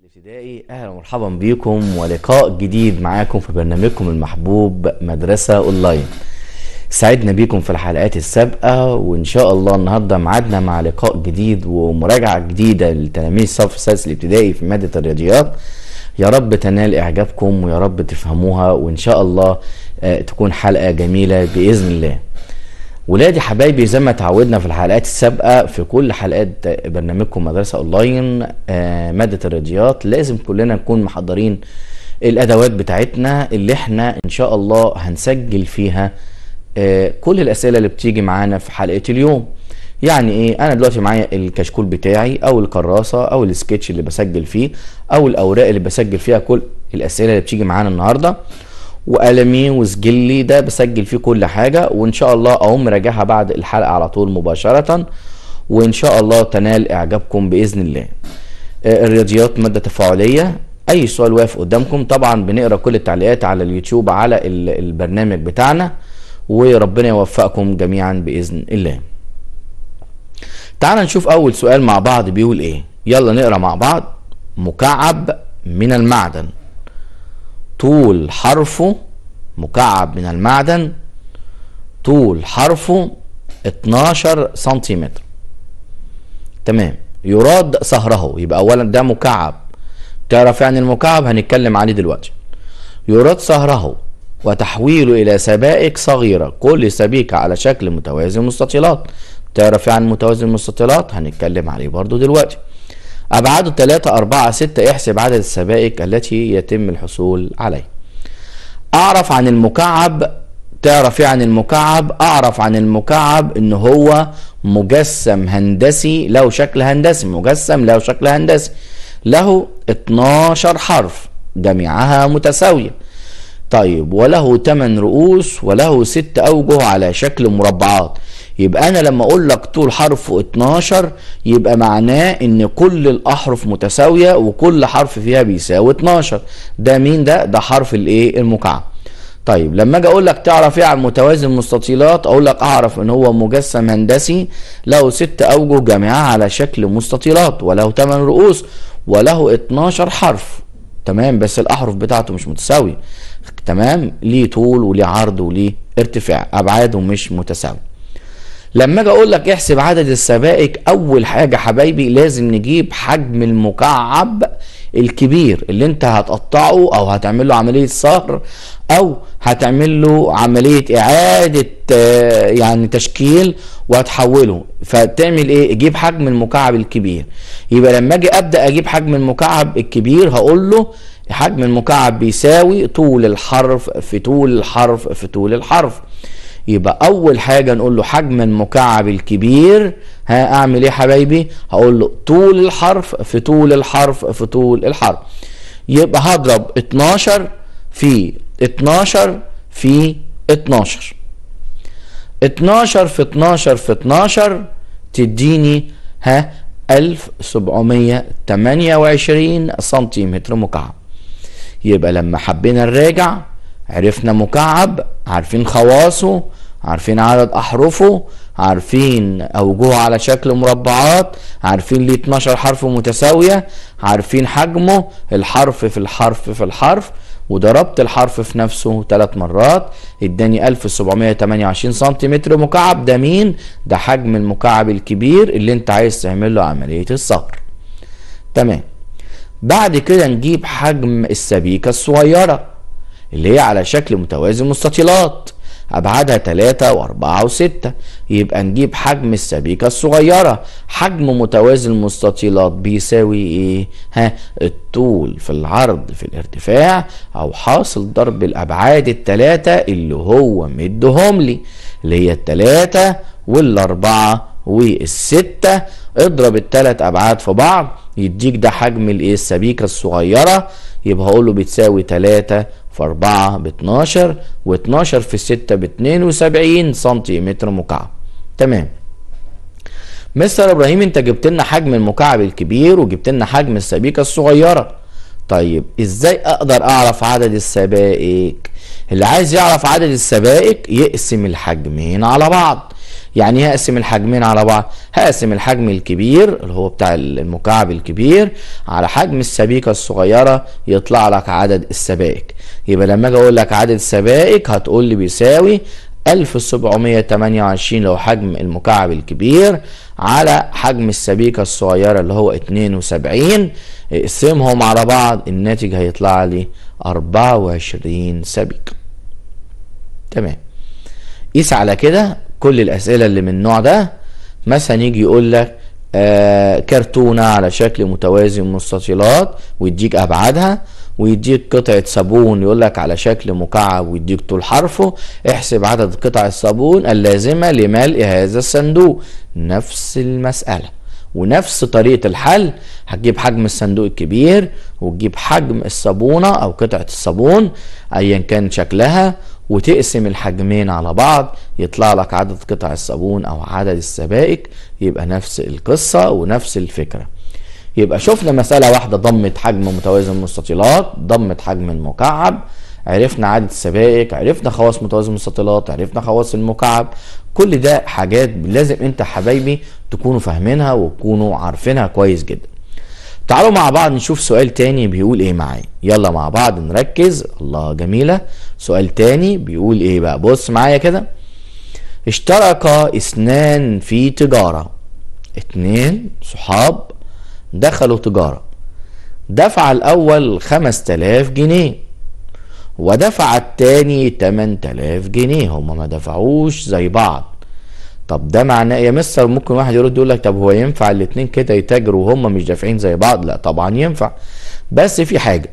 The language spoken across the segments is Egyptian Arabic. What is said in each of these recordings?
الابتدائي اهلا ومرحبا بيكم ولقاء جديد معاكم في برنامجكم المحبوب مدرسة اونلاين سعدنا بيكم في الحلقات السابقة وان شاء الله النهاردة معادنا مع لقاء جديد ومراجعة جديدة لتلاميذ الصف السادس الابتدائي في مادة الرياضيات يا رب تنال اعجابكم ويا رب تفهموها وان شاء الله آه، تكون حلقة جميلة باذن الله ولادي حبايبي زي ما اتعودنا في الحلقات السابقه في كل حلقات برنامجكم مدرسه اونلاين آه، ماده الرياضيات لازم كلنا نكون محضرين الادوات بتاعتنا اللي احنا ان شاء الله هنسجل فيها آه، كل الاسئله اللي بتيجي معانا في حلقه اليوم يعني ايه انا دلوقتي معايا الكشكول بتاعي او الكراسه او السكتش اللي بسجل فيه او الاوراق اللي بسجل فيها كل الاسئله اللي بتيجي معانا النهارده وقلمي وسجلي ده بسجل فيه كل حاجة وإن شاء الله أقوم راجعها بعد الحلقة على طول مباشرة وإن شاء الله تنال إعجابكم بإذن الله آه، الرياضيات مادة تفاعلية أي سؤال واقف قدامكم طبعا بنقرأ كل التعليقات على اليوتيوب على ال- البرنامج بتاعنا وربنا يوفقكم جميعا بإذن الله تعال نشوف أول سؤال مع بعض بيقول إيه يلا نقرأ مع بعض مكعب من المعدن طول حرفه مكعب من المعدن طول حرفه 12 سنتيمتر تمام يراد صهره يبقى اولا ده مكعب تعرف يعني المكعب هنتكلم عليه دلوقتي يراد صهره وتحويله الى سبائك صغيره كل سبيكه على شكل متوازي مستطيلات تعرف يعني متوازي المستطيلات هنتكلم عليه برضو دلوقتي أبعاده 3 4 6 احسب عدد السبائك التي يتم الحصول عليها أعرف عن المكعب تعرف إيه عن المكعب أعرف عن المكعب إن هو مجسم هندسي له شكل هندسي مجسم له شكل هندسي له 12 حرف جميعها متساوية طيب وله 8 رؤوس وله 6 أوجه على شكل مربعات يبقى أنا لما أقول لك طول حرف 12 يبقى معناه إن كل الأحرف متساوية وكل حرف فيها بيساوي 12 ده مين ده؟ ده حرف الإيه؟ المكعب طيب لما اجي اقول لك تعرف ايه عن متوازي المستطيلات اقول لك اعرف ان هو مجسم هندسي له ست اوجه جميعها على شكل مستطيلات وله 8 رؤوس وله 12 حرف تمام بس الاحرف بتاعته مش متساويه تمام ليه طول وليه عرض وليه ارتفاع ابعاده مش متساويه لما اجي اقول لك احسب عدد السبائك اول حاجه حبايبي لازم نجيب حجم المكعب الكبير اللي انت هتقطعه او هتعمل له عمليه صهر او هتعمل له عمليه اعاده آه، يعني تشكيل وهتحوله فتعمل ايه جيب حجم المكعب الكبير يبقى لما اجي ابدا اجيب حجم المكعب الكبير هقول له حجم المكعب بيساوي طول الحرف في طول الحرف في طول الحرف يبقى اول حاجه نقول له حجم المكعب الكبير ها اعمل ايه يا حبايبي هقول له طول الحرف في طول الحرف في طول الحرف يبقى هضرب 12 في 12 في 12 12 في 12 في 12 تديني ها 1728 سنتيمتر مكعب يبقى لما حبينا نراجع عرفنا مكعب عارفين خواصه عارفين عدد احرفه عارفين اوجهه على شكل مربعات عارفين ليه 12 حرف متساويه عارفين حجمه الحرف في الحرف في الحرف وضربت الحرف في نفسه ثلاث مرات اداني 1728 سنتيمتر مكعب ده مين ده حجم المكعب الكبير اللي انت عايز تعمل له عمليه الصهر تمام بعد كده نجيب حجم السبيكة الصغيرة اللي هي على شكل متوازي مستطيلات أبعادها 3 و4 و6 يبقى نجيب حجم السبيكة الصغيرة حجم متوازي المستطيلات بيساوي ايه؟ ها الطول في العرض في الارتفاع أو حاصل ضرب الأبعاد التلاتة اللي هو مدهم لي اللي هي التلاتة والأربعة والستة اضرب التلات أبعاد في بعض يديك ده حجم الايه السبيكة الصغيرة يبقى هقول له بتساوي 3 في 4 ب 12 و12 في 6 ب 72 سنتيمتر مكعب تمام مستر ابراهيم انت جبت لنا حجم المكعب الكبير وجبت لنا حجم السبيكة الصغيرة طيب ازاي اقدر اعرف عدد السبائك اللي عايز يعرف عدد السبائك يقسم الحجمين على بعض يعني هقسم الحجمين على بعض هقسم الحجم الكبير اللي هو بتاع المكعب الكبير على حجم السبيكة الصغيرة يطلع لك عدد السبائك يبقى لما اجي اقول لك عدد السبائك هتقول لي بيساوي 1728 لو حجم المكعب الكبير على حجم السبيكة الصغيرة اللي هو 72 اقسمهم على بعض الناتج هيطلع لي 24 سبيكة تمام قيس على كده كل الأسئلة اللي من النوع ده مثلا يجي يقول لك آه كرتونة على شكل متوازي مستطيلات ويديك أبعادها ويديك قطعة صابون يقول لك على شكل مكعب ويديك طول حرفه احسب عدد قطع الصابون اللازمة لملء هذا الصندوق نفس المسألة ونفس طريقة الحل هتجيب حجم الصندوق الكبير وتجيب حجم الصابونة أو قطعة الصابون أيا كان شكلها وتقسم الحجمين على بعض يطلع لك عدد قطع الصابون أو عدد السبائك يبقى نفس القصة ونفس الفكرة يبقى شفنا مسألة واحدة ضمت حجم متوازن المستطيلات ضمت حجم المكعب عرفنا عدد السبائك عرفنا خواص متوازن المستطيلات عرفنا خواص المكعب كل ده حاجات لازم انت حبايبي تكونوا فاهمينها وتكونوا عارفينها كويس جدا تعالوا مع بعض نشوف سؤال تاني بيقول ايه معايا يلا مع بعض نركز الله جميلة سؤال تاني بيقول ايه بقى بص معايا كده اشترك اثنان في تجارة اتنين صحاب دخلوا تجارة دفع الأول خمس تلاف جنيه ودفع التاني تمن تلاف جنيه هما ما دفعوش زي بعض طب ده معناه يا مستر ممكن واحد يرد يقول لك طب هو ينفع الاتنين كده يتاجروا وهما مش دافعين زي بعض لا طبعا ينفع بس في حاجة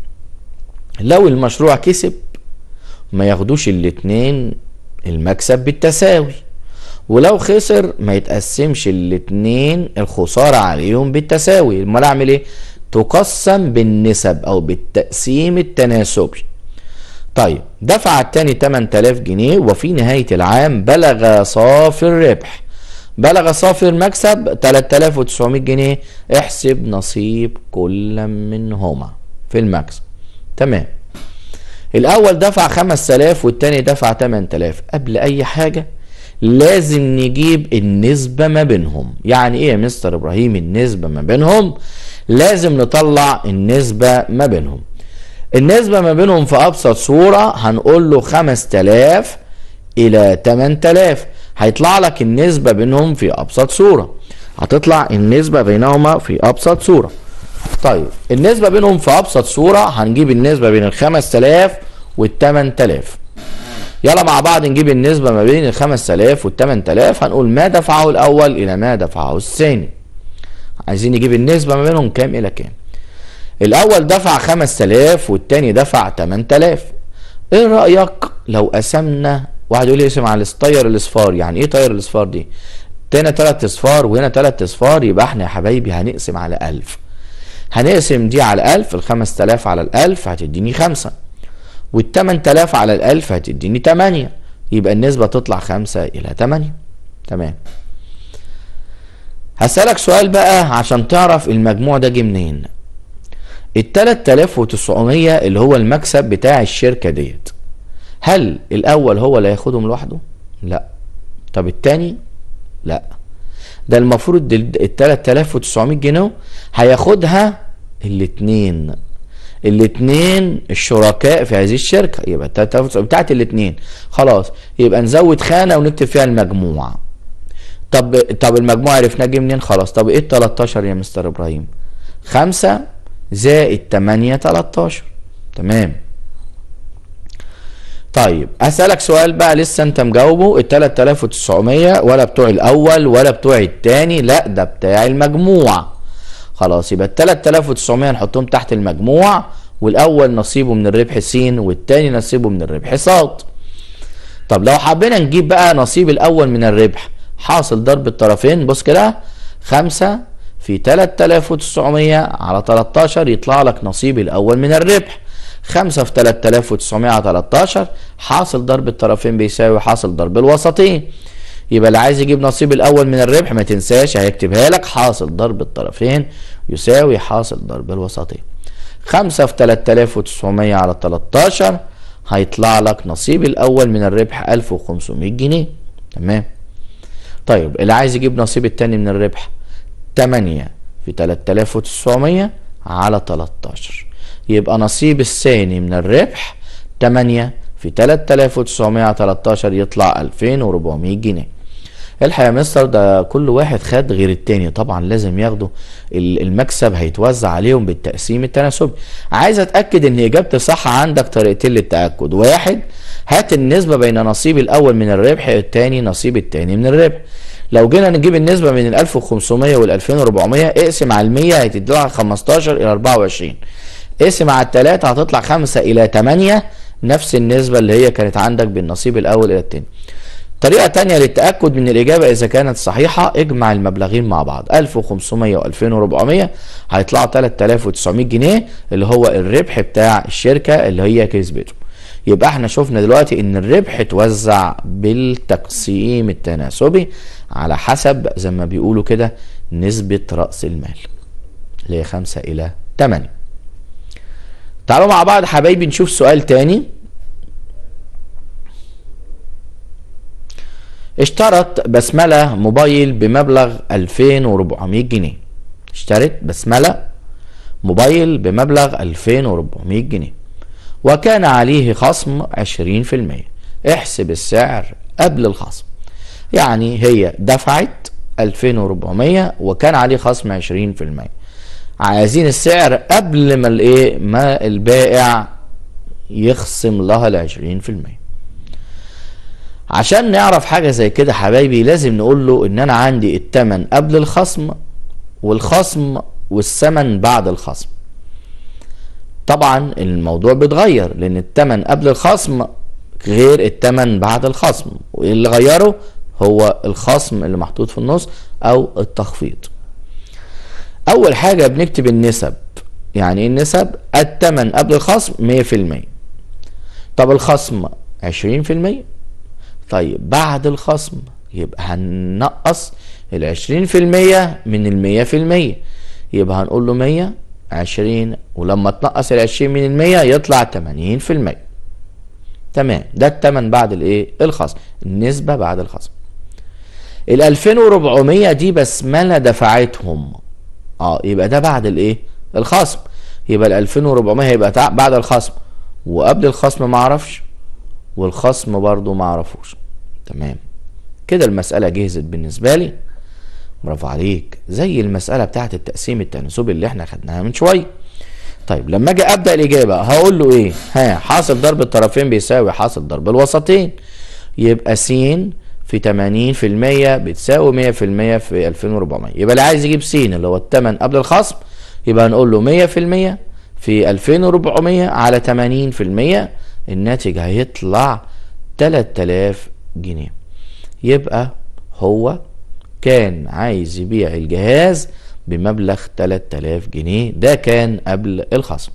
لو المشروع كسب ما ياخدوش الاتنين المكسب بالتساوي ولو خسر ما يتقسمش الاتنين الخسارة عليهم بالتساوي امال اعمل ايه تقسم بالنسب او بالتقسيم التناسبي طيب دفع التاني 8000 جنيه وفي نهاية العام بلغ صافي الربح بلغ صافي المكسب 3900 جنيه احسب نصيب كل منهما في المكسب تمام الاول دفع 5000 والتاني دفع 8000 قبل اي حاجه لازم نجيب النسبة ما بينهم يعني ايه يا مستر ابراهيم النسبة ما بينهم لازم نطلع النسبة ما بينهم النسبة ما بينهم في ابسط صورة هنقول له 5000 الى 8000 هيطلع لك النسبة بينهم في ابسط صورة هتطلع النسبة بينهما في ابسط صورة طيب النسبة بينهم في ابسط صورة هنجيب النسبة بين ال 5000 وال 8000 يلا مع بعض نجيب النسبة ما بين ال 5000 وال 8000 هنقول ما دفعه الأول إلى ما دفعه الثاني عايزين نجيب النسبة ما بينهم كام إلى كام الأول دفع 5000 والتاني دفع 8000 إيه رأيك لو قسمنا واحد يقول لي اسم على طير الأصفار يعني إيه طير الأصفار دي؟ هنا تلات أصفار وهنا تلات أصفار يبقى إحنا يا حبايبي هنقسم على 1000 هنقسم دي على 1000 ال 5000 على ال 1000 هتديني 5 وال 8000 على ال 1000 هتديني 8 يبقى النسبة تطلع 5 إلى 8 تمام هسألك سؤال بقى عشان تعرف المجموع ده جه منين ال 3900 اللي هو المكسب بتاع الشركة ديت هل الأول هو اللي هياخدهم لوحده؟ لا طب التاني؟ لا ده المفروض ال 3900 جنيه هياخدها الاتنين الاثنين الشركاء في هذه الشركه يبقى بتاعت الاثنين خلاص يبقى نزود خانه ونكتب فيها المجموع طب طب المجموع عرفناه جه منين خلاص طب ايه ال 13 يا مستر ابراهيم 5 زائد 8 13 تمام طيب اسالك سؤال بقى لسه انت مجاوبه ال 3900 ولا بتوع الاول ولا بتوع الثاني لا ده بتاع المجموع خلاص يبقى ال 3900 نحطهم تحت المجموع والاول نصيبه من الربح س والتاني نصيبه من الربح ص طب لو حبينا نجيب بقى نصيب الاول من الربح حاصل ضرب الطرفين بص كده 5 في 3900 على 13 يطلع لك نصيب الاول من الربح 5 في 3900 على 13 حاصل ضرب الطرفين بيساوي حاصل ضرب الوسطين يبقى اللي عايز يجيب نصيب الاول من الربح ما تنساش هيكتبها لك حاصل ضرب الطرفين يساوي حاصل ضرب الوسطين 5 في 3900 على 13 هيطلع لك نصيب الاول من الربح 1500 جنيه تمام طيب اللي عايز يجيب نصيب التاني من الربح 8 في 3900 على 13 يبقى نصيب الثاني من الربح 8 في 3913 يطلع 2400 جنيه الحقيقه يا مستر ده كل واحد خد غير التاني طبعا لازم ياخدوا المكسب هيتوزع عليهم بالتقسيم التناسبي عايز اتاكد ان اجابتي صح عندك طريقتين للتاكد واحد هات النسبه بين نصيب الاول من الربح الثاني نصيب الثاني من الربح لو جينا نجيب النسبه من ال 1500 وال 2400 اقسم على ال 100 هتطلع 15 الى 24 اقسم على الثلاثه هتطلع 5 الى 8 نفس النسبه اللي هي كانت عندك بالنصيب الاول الى الثاني طريقة تانية للتأكد من الإجابة إذا كانت صحيحة اجمع المبلغين مع بعض 1500 و 2400 هيطلعوا 3900 جنيه اللي هو الربح بتاع الشركة اللي هي كسبته يبقى احنا شفنا دلوقتي ان الربح اتوزع بالتقسيم التناسبي على حسب زي ما بيقولوا كده نسبة رأس المال اللي هي 5 إلى 8 تعالوا مع بعض حبايبي نشوف سؤال تاني اشترت بسملة موبايل بمبلغ 2400 جنيه اشترت بسملة موبايل بمبلغ 2400 جنيه وكان عليه خصم 20% احسب السعر قبل الخصم يعني هي دفعت 2400 وكان عليه خصم 20% عايزين السعر قبل ما الايه ما البائع يخصم لها ال 20% عشان نعرف حاجة زي كده حبايبي لازم نقول له ان انا عندي التمن قبل الخصم والخصم والثمن بعد الخصم طبعا الموضوع بيتغير لان التمن قبل الخصم غير التمن بعد الخصم واللي غيره هو الخصم اللي محطوط في النص او التخفيض اول حاجة بنكتب النسب يعني ايه النسب التمن قبل الخصم 100% طب الخصم 20% طيب بعد الخصم يبقى هننقص العشرين في المية من المية في المية يبقى هنقول له مية عشرين ولما تنقص العشرين من المية يطلع تمانين في المية تمام ده التمن بعد الايه الخصم النسبة بعد الخصم الالفين وربعمية دي بسملة دفعتهم اه يبقى ده بعد الايه الخصم يبقى الالفين وربعمية هيبقى بعد الخصم وقبل الخصم معرفش والخصم برضو ما عرفوش تمام كده المسألة جهزت بالنسبة لي برافو عليك زي المسألة بتاعت التقسيم التناسبي اللي احنا خدناها من شوية طيب لما اجي ابدا الاجابه هقول له ايه ها حاصل ضرب الطرفين بيساوي حاصل ضرب الوسطين يبقى س في 80% بتساوي 100% في 2400 يبقى اللي عايز يجيب س اللي هو الثمن قبل الخصم يبقى هنقول له 100% في 2400 على 80% الناتج هيطلع 3000 جنيه يبقى هو كان عايز يبيع الجهاز بمبلغ 3000 جنيه ده كان قبل الخصم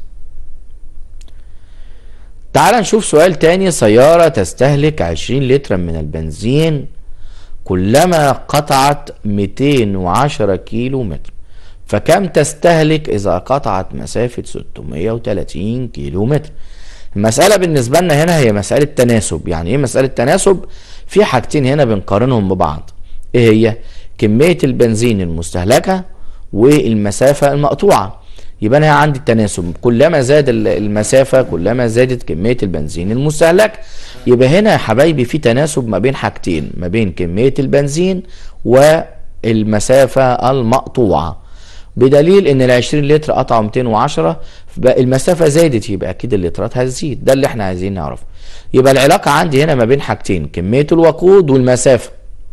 تعال نشوف سؤال تاني سيارة تستهلك 20 لترا من البنزين كلما قطعت 210 كيلو متر فكم تستهلك إذا قطعت مسافة 630 كيلو متر المسألة بالنسبة لنا هنا هي مسألة تناسب يعني ايه مسألة تناسب في حاجتين هنا بنقارنهم ببعض ايه هي كمية البنزين المستهلكة والمسافة المقطوعة يبقى انا عندي التناسب كلما زاد المسافة كلما زادت كمية البنزين المستهلك يبقى هنا يا حبايبي في تناسب ما بين حاجتين ما بين كمية البنزين والمسافة المقطوعة بدليل ان ال 20 لتر قطعوا 210 المسافه زادت يبقى اكيد اللترات هتزيد ده اللي احنا عايزين نعرفه يبقى العلاقه عندي هنا ما بين حاجتين كميه الوقود والمسافه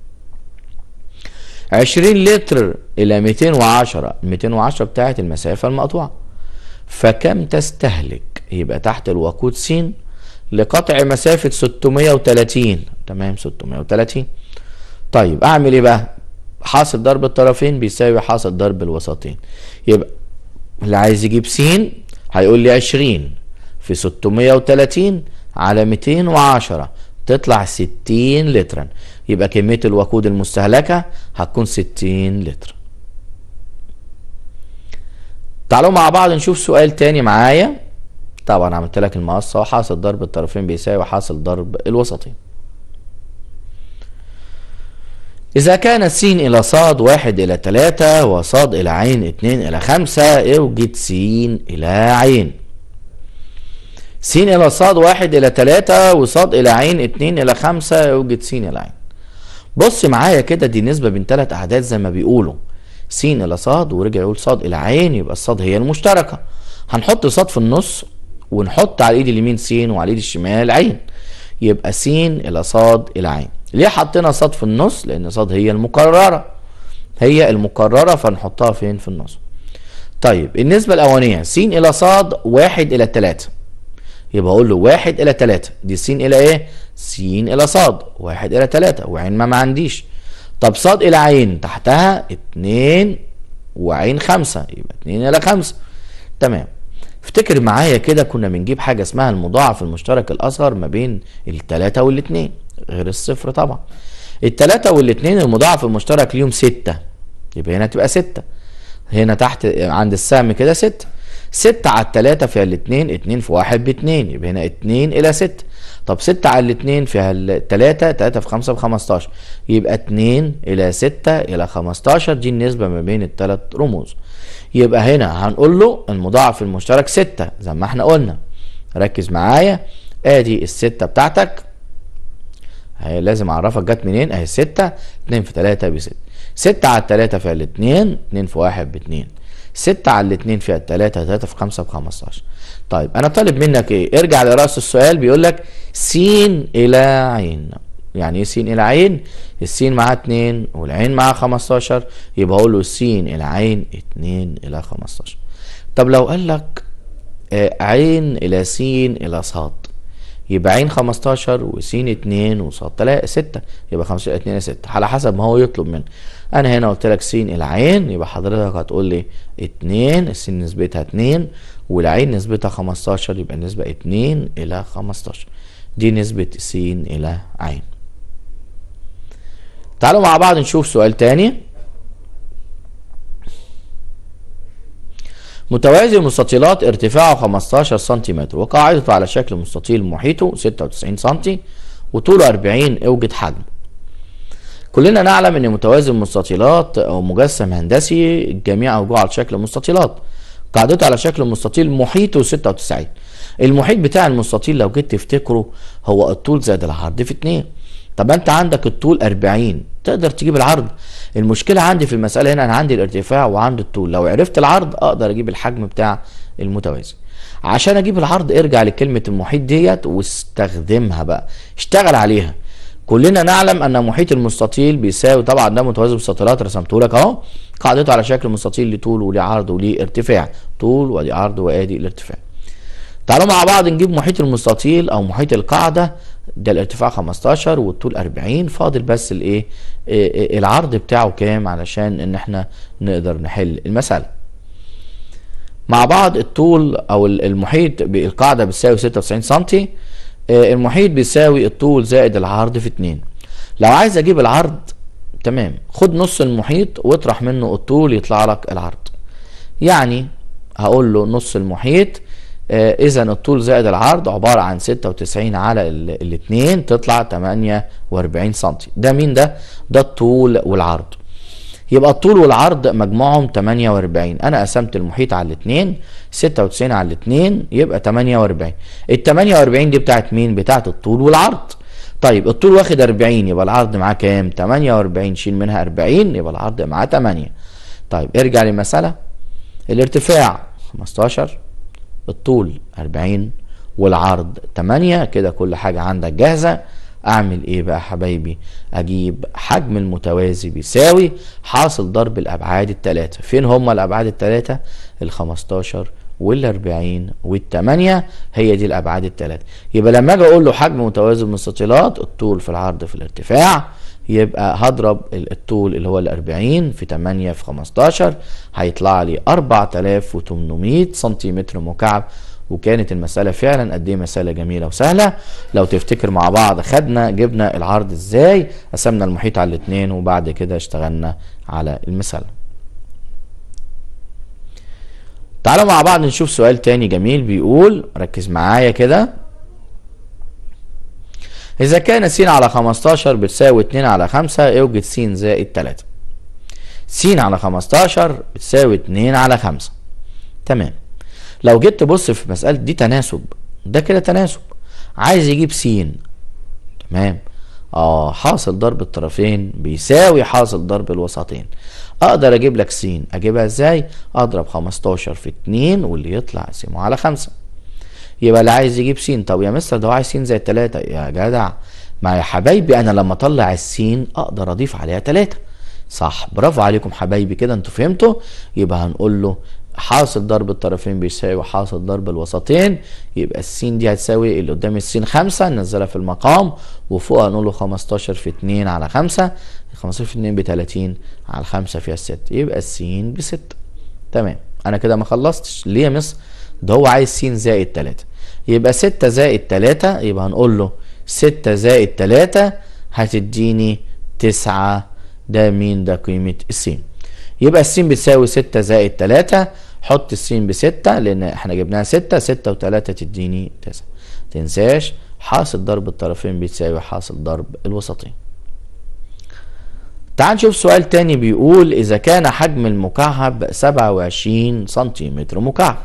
20 لتر الى 210 210 بتاعت المسافه المقطوعه فكم تستهلك يبقى تحت الوقود س لقطع مسافه 630 تمام 630 طيب اعمل ايه بقى حاصل ضرب الطرفين بيساوي حاصل ضرب الوسطين يبقى اللي عايز يجيب س هيقول لي 20 في 630 على 210 تطلع 60 لترا يبقى كمية الوقود المستهلكة هتكون 60 لتر تعالوا مع بعض نشوف سؤال تاني معايا طبعا عملت لك المقصة وحاصل ضرب الطرفين بيساوي حاصل ضرب الوسطين إذا كان س إلى ص واحد إلى تلاتة وص إلى ع اتنين إلى خمسة اوجد س إلى ع س إلى ص واحد إلى تلاتة وص إلى ع اتنين إلى خمسة اوجد س إلى ع بص معايا كده دي نسبة بين تلات أعداد زي ما بيقولوا س إلى ص ورجع يقول ص إلى ع يبقى الصاد هي المشتركة هنحط ص في النص ونحط على الإيد اليمين س وعلى الإيد الشمال ع يبقى س إلى ص إلى ع ليه حطينا صاد في النص لان صاد هي المكرره هي المكرره فنحطها فين في النص طيب النسبه الاولانيه س الى صاد واحد الى تلاتة يبقى اقول له واحد الى تلاتة دي س الى ايه س الى صاد واحد الى تلاتة وعين ما ما عنديش طب صاد الى عين تحتها اتنين وعين خمسة يبقى اتنين الى خمسة تمام افتكر معايا كده كنا بنجيب حاجة اسمها المضاعف المشترك الأصغر ما بين التلاتة والاتنين غير الصفر طبعا التلاتة والاتنين المضاعف المشترك ليهم ستة يبقى هنا تبقى ستة هنا تحت عند السهم كده ستة ستة على التلاتة فيها الاتنين اتنين في واحد باتنين يبقى هنا اتنين إلى ستة طب ستة على الاتنين فيها التلاتة تلاتة في خمسة بخمستاشر يبقى اتنين إلى ستة إلى خمستاشر دي النسبة ما بين التلات رموز يبقى هنا هنقول له المضاعف المشترك ستة زي ما احنا قلنا ركز معايا ادي الستة بتاعتك هي لازم اعرفك جت منين اهي ستة اتنين في تلاتة بستة ستة على التلاتة فيها الاتنين اتنين في واحد باتنين ستة على الاتنين فيها التلاتة تلاتة في خمسة بخمستاشر طيب انا طالب منك ايه ارجع لرأس السؤال بيقول لك س الى عين يعني ايه س الى عين السين معاه اتنين والعين معاه خمستاشر يبقى اقول له س الى عين اتنين الى خمستاشر طب لو قال لك آه عين الى س الى صاد يبقى عين 15 وس 2 وصاد 3 6 يبقى 15 2 6 على حسب ما هو يطلب منه انا هنا قلت لك س العين يبقى حضرتك هتقول لي 2 الس نسبتها 2 والعين نسبتها 15 يبقى النسبة 2 الى 15 دي نسبة س الى عين تعالوا مع بعض نشوف سؤال تاني متوازي المستطيلات ارتفاعه 15 سنتيمتر وقاعدته على شكل مستطيل محيطه 96 سنتي وطوله 40 اوجد حجمه كلنا نعلم ان متوازي المستطيلات او مجسم هندسي جميع اوجهه على شكل مستطيلات قاعدته على شكل مستطيل محيطه 96 المحيط بتاع المستطيل لو جيت تفتكره هو الطول زائد العرض في 2 طب انت عندك الطول 40 تقدر تجيب العرض المشكله عندي في المساله هنا انا عندي الارتفاع وعندي الطول لو عرفت العرض اقدر اجيب الحجم بتاع المتوازي عشان اجيب العرض ارجع لكلمه المحيط ديت واستخدمها بقى اشتغل عليها كلنا نعلم ان محيط المستطيل بيساوي طبعا ده متوازي مستطيلات رسمته لك اهو قاعدته على شكل مستطيل لطول وليه عرض وليه ارتفاع طول وادي عرض وادي الارتفاع تعالوا مع بعض نجيب محيط المستطيل او محيط القاعده ده الارتفاع 15 والطول 40 فاضل بس الايه العرض بتاعه كام علشان ان احنا نقدر نحل المساله مع بعض الطول او المحيط بالقاعده بتساوي 96 سم المحيط بيساوي الطول زائد العرض في 2 لو عايز اجيب العرض تمام خد نص المحيط واطرح منه الطول يطلع لك العرض يعني هقول له نص المحيط آه اذا الطول زائد العرض عبارة عن 96 على الاثنين تطلع 48 سم ده مين ده ده الطول والعرض يبقى الطول والعرض مجموعهم 48 انا قسمت المحيط على الاثنين 96 على الاثنين يبقى 48 ال 48 دي بتاعت مين بتاعت الطول والعرض طيب الطول واخد 40 يبقى العرض معاه كام 48 شيل منها 40 يبقى العرض معاه 8 طيب ارجع للمسألة الارتفاع 15 الطول 40 والعرض 8 كده كل حاجة عندك جاهزة اعمل ايه بقى حبايبي اجيب حجم المتوازي بيساوي حاصل ضرب الابعاد الثلاثة فين هما الابعاد الثلاثة ال 15 وال 40 وال 8 هي دي الابعاد الثلاثة يبقى لما اجي اقول له حجم متوازي المستطيلات الطول في العرض في الارتفاع يبقى هضرب الطول اللي هو ال 40 في 8 في 15 هيطلع لي 4800 سنتيمتر مكعب وكانت المسألة فعلا قد ايه مسألة جميلة وسهلة لو تفتكر مع بعض خدنا جبنا العرض ازاي قسمنا المحيط على الاتنين وبعد كده اشتغلنا على المسألة تعالوا مع بعض نشوف سؤال تاني جميل بيقول ركز معايا كده إذا كان س على 15 بتساوي 2 على 5 اوجد س زائد 3 س على 15 بتساوي 2 على 5 تمام لو جيت تبص في مسألة دي تناسب ده كده تناسب عايز يجيب س تمام اه حاصل ضرب الطرفين بيساوي حاصل ضرب الوسطين اقدر اجيب لك س اجيبها ازاي اضرب 15 في 2 واللي يطلع اقسمه على 5 يبقى اللي عايز يجيب س طب يا مستر ده هو عايز س زي 3 يا جدع ما يا حبايبي انا لما اطلع السين اقدر اضيف عليها 3 صح برافو عليكم حبايبي كده انتوا فهمتوا يبقى هنقول له حاصل ضرب الطرفين بيساوي حاصل ضرب الوسطين يبقى السين دي هتساوي اللي قدام السين 5 ننزلها في المقام وفوق هنقول له 15 في 2 على 5 15 في 2 ب 30 على 5 فيها 6 يبقى السين ب 6 تمام انا كده ما خلصتش ليه يا مصر ده هو عايز س زائد 3 يبقى 6 زائد 3 يبقى هنقول له 6 زائد 3 هتديني 9 ده مين ده قيمة السين يبقى السين بتساوي 6 زائد 3 حط السين ب 6 لان احنا جبناها 6 6 و3 تديني 9 تنساش حاصل ضرب الطرفين بيساوي حاصل ضرب الوسطين تعال نشوف سؤال تاني بيقول اذا كان حجم المكعب 27 سنتيمتر مكعب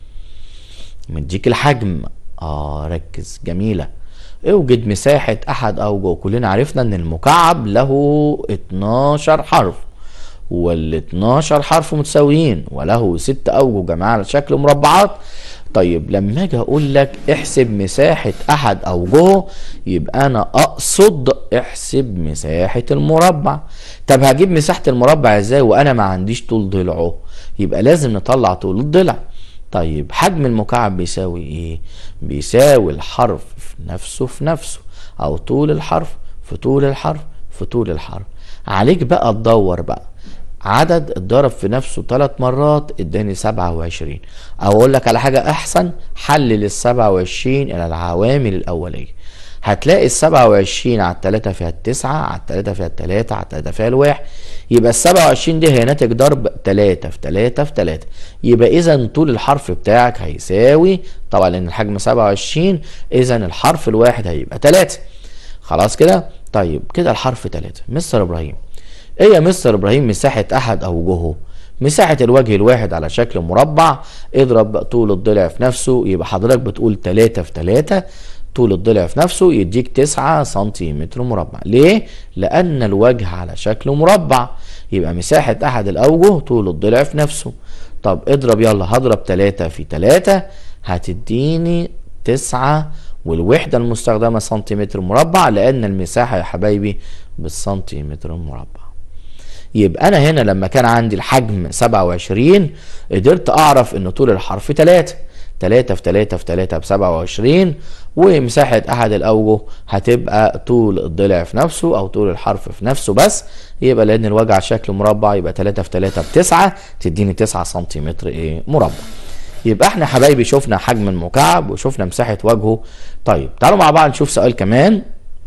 مديك الحجم اه ركز جميله اوجد مساحة احد اوجه كلنا عرفنا ان المكعب له 12 حرف وال 12 حرف متساويين وله ست اوجه جماعة على شكل مربعات طيب لما اجي اقول لك احسب مساحة احد اوجهه يبقى انا اقصد احسب مساحة المربع طب هجيب مساحة المربع ازاي وانا ما عنديش طول ضلعه يبقى لازم نطلع طول الضلع طيب حجم المكعب بيساوي ايه بيساوي الحرف في نفسه في نفسه او طول الحرف في طول الحرف في طول الحرف عليك بقى تدور بقى عدد اتضرب في نفسه ثلاث مرات اداني 27 او اقول لك على حاجه احسن حلل ال 27 الى العوامل الاوليه هتلاقي ال 27 على التلاتة فيها التسعة على التلاتة فيها التلاتة على التلاتة فيها الواحد يبقى ال 27 دي هي ناتج ضرب تلاتة في تلاتة في تلاتة يبقى إذا طول الحرف بتاعك هيساوي طبعا لأن الحجم 27 إذا الحرف الواحد هيبقى تلاتة خلاص كده طيب كده الحرف تلاتة مستر إبراهيم إيه يا مستر إبراهيم مساحة أحد أوجهه مساحة الوجه الواحد على شكل مربع اضرب طول الضلع في نفسه يبقى حضرتك بتقول 3 في 3 طول الضلع في نفسه يديك 9 سنتيمتر مربع ليه؟ لأن الوجه على شكل مربع يبقى مساحة أحد الأوجه طول الضلع في نفسه طب اضرب يلا هضرب 3 في 3 هتديني 9 والوحدة المستخدمة سنتيمتر مربع لأن المساحة يا حبايبي بالسنتيمتر المربع يبقى انا هنا لما كان عندي الحجم 27 قدرت اعرف ان طول الحرف 3 3 في 3 في 3 ب 27 ومساحة احد الاوجه هتبقى طول الضلع في نفسه او طول الحرف في نفسه بس يبقى لان الوجه على شكل مربع يبقى 3 في 3 ب 9 تديني 9 سنتيمتر ايه مربع يبقى احنا حبايبي شفنا حجم المكعب وشفنا مساحة وجهه طيب تعالوا مع بعض نشوف سؤال كمان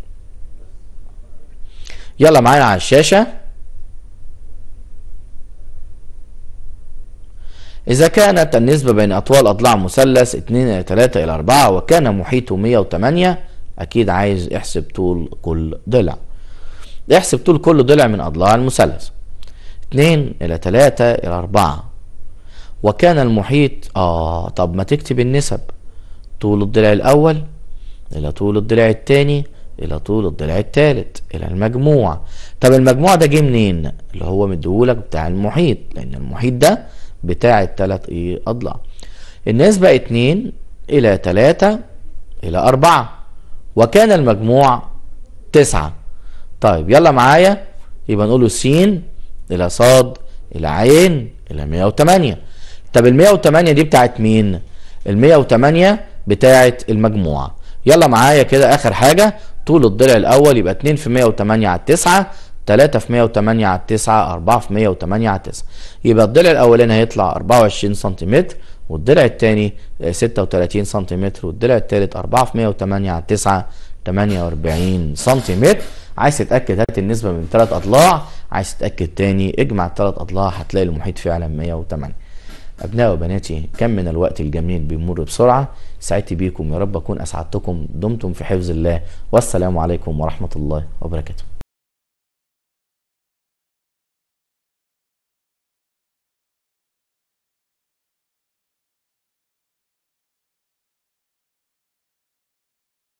يلا معانا على الشاشة إذا كانت النسبة بين أطوال أضلاع مثلث 2 إلى 3 إلى 4 وكان محيطه 108 أكيد عايز احسب طول كل ضلع احسب طول كل ضلع من أضلاع المثلث 2 إلى 3 إلى 4 وكان المحيط آه طب ما تكتب النسب طول الضلع الأول إلى طول الضلع الثاني إلى طول الضلع الثالث إلى المجموع طب المجموع ده جه منين؟ اللي هو مديهولك بتاع المحيط لأن المحيط ده بتاع التلات ايه اضلاع النسبة اتنين الى تلاتة الى اربعة وكان المجموع تسعة طيب يلا معايا يبقى نقوله س الى صاد الى عين الى 108 طب ال 108 دي بتاعت مين؟ ال 108 بتاعت المجموعة يلا معايا كده اخر حاجة طول الضلع الاول يبقى 2 في 108 على 9 3 في 108 على 9 4 في 108 على 9 يبقى الضلع الاولاني هيطلع 24 سنتيمتر والضلع الثاني 36 سنتيمتر والضلع الثالث 4 في 108 على 9 48 سنتيمتر عايز تتاكد هات النسبه من ثلاث اضلاع عايز تتاكد تاني اجمع الثلاث اضلاع هتلاقي المحيط فعلا 108 ابنائي وبناتي كم من الوقت الجميل بيمر بسرعه سعدت بيكم يا رب اكون اسعدتكم دمتم في حفظ الله والسلام عليكم ورحمه الله وبركاته